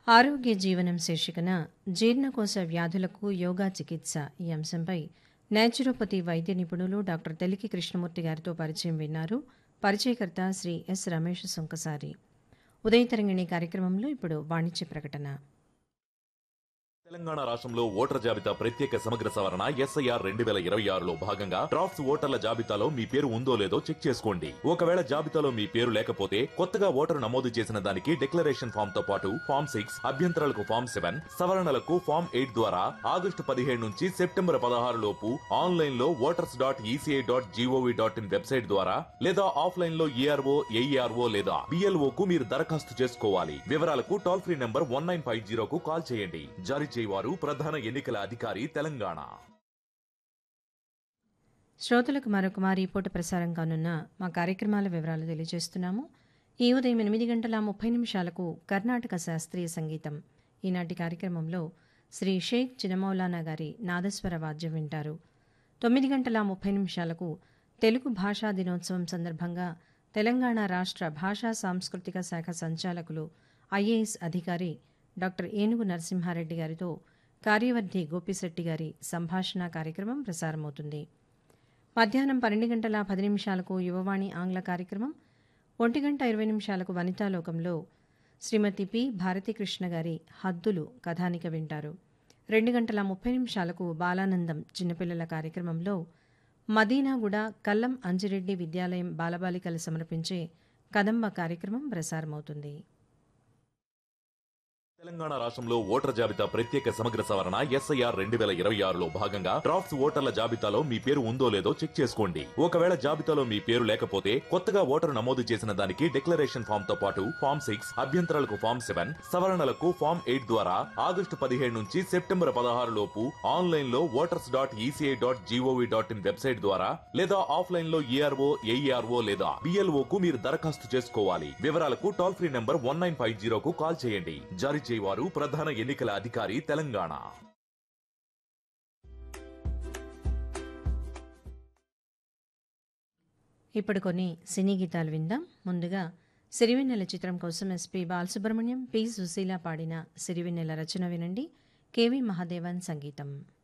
ఆరోగ్య జీవనం శీర్షికన జీర్ణకోశ వ్యాధులకు యోగా చికిత్స ఈ అంశంపై నేచురోపతి వైద్య నిపుణులు డాక్టర్ తెలికి కృష్ణమూర్తి గారితో పరిచయం విన్నారు పరిచయకర్త శ్రీ ఎస్ రమేష్ సుంకసారి ఉదయతరంగిణి కార్యక్రమంలో ఇప్పుడు వాణిజ్య ప్రకటన తెలంగాణ రాష్ట్రంలో ఓటర్ జాబితా ప్రత్యేక సమగ్ర సవరణ ఎస్ఐఆర్ రెండు వేల ఇరవై ఆరులో భాగంగా డ్రాఫ్ట్స్ ఓటర్ల జాబితాలో మీ పేరు ఉందో లేదో చెక్ చేసుకోండి ఒకవేళ జాబితాలో మీ పేరు లేకపోతే కొత్తగా ఓటరు నమోదు చేసిన దానికి డిక్లరేషన్ ఫామ్ తో పాటు ఫామ్ సిక్స్ అభ్యంతరాలకు ఫామ్ సెవెన్ సవరణలకు ఫామ్ ఎయిట్ ద్వారా ఆగస్టు పదిహేడు నుంచి సెప్టెంబర్ పదహారు లోపు ఆన్లైన్ లో voters dot ECI dot GOV dot in website ద్వారా లేదా ఆఫ్లైన్ లో ఈఆర్ఓ ఏఈఆర్ఓ లేదా బిఎల్ఓ కు మీరు దరఖాస్తు చేసుకోవాలి వివరాలకు toll free number one nine five జీరోకు కాల్ చేయండి జారీ చేయవారు ప్రధాన ఎన్నికల అధికారి తెలంగాణ శ్రోతలకు మరొక మారి పూట ప్రసారం కానున్న మా కార్యక్రమాల వివరాలు తెలియజేస్తున్నాము ఈ ఉదయం ఎనిమిది గంటల ముప్పై నిమిషాలకు కర్ణాటక శాస్త్రీయ సంగీతం ఈనాటి కార్యక్రమంలో శ్రీ షేక్ చినమౌలానా గారి నాదస్వర వాద్యం వింటారు తొమ్మిది గంటల ముప్పై నిమిషాలకు తెలుగు భాషా దినోత్సవం సందర్భంగా తెలంగాణ రాష్ట్ర భాషా సాంస్కృతిక శాఖ సంచాలకులు ఐఏఎస్ అధికారి డాక్టర్ ఏనుగు నరసింహారెడ్డి గారితో కార్యవర్ధి గోపిశెట్టి గారి సంభాషణ కార్యక్రమం ప్రసారమవుతుంది మధ్యాహ్నం పన్నెండు గంటల పది నిమిషాలకు యువవాణి ఆంగ్ల కార్యక్రమం ఒంటి గంట ఇరవై నిమిషాలకు వనితాలోకంలో శ్రీమతి పి భారతీకృష్ణ గారి హద్దులు కథానిక వింటారు రెండు గంటల ముప్పై నిమిషాలకు బాలానందం చిన్నపిల్లల కార్యక్రమంలో మదీనాగూడ కల్లం అంజిరెడ్డి విద్యాలయం బాలబాలికలు సమర్పించే కదంబ కార్యక్రమం ప్రసారమవుతుంది తెలంగాణ రాష్ట్రంలో ఓటర్ జాబితా ప్రత్యేక సమగ్ర సవరణ ఎస్ఐఆర్ రెండు వేల ఇరవై ఆరులో భాగంగా డ్రాఫ్ట్స్ ఓటర్ల జాబితాలో మీ పేరు ఉందో లేదో చెక్ చేసుకోండి ఒకవేళ జాబితాలో మీ పేరు లేకపోతే కొత్తగా ఓటరు నమోదు చేసిన దానికి డిక్లరేషన్ ఫామ్ తో పాటు ఫామ్ సిక్స్ అభ్యంతరాలకు ఫామ్ సెవెన్ సవరణలకు ఫామ్ ఎయిట్ ద్వారా ఆగస్టు పదిహేడు నుంచి సెప్టెంబర్ పదహారు లోపు ఆన్లైన్ లో voters dot ECI dot GOV dot in website ద్వారా లేదా ఆఫ్లైన్ లో ఈఆర్ఓ ఏఈఆర్ఓ లేదా బిఎల్ఓ కు మీరు దరఖాస్తు చేసుకోవాలి వివరాలకు toll free number one nine five జీరోకు కాల్ చేయండి జారీ చేయవారు ప్రధాన ఎన్నికల అధికారి తెలంగాణ ఇప్పుడు కొన్ని సినీ గీతాలు విందాం ముందుగా సిరివెన్నెల చిత్రం కోసం ఎస్పి బాలసుబ్రహ్మణ్యం పి సుశీల పాడిన సిరివెన్నెల రచన వినండి కెవి మహాదేవన్ సంగీతం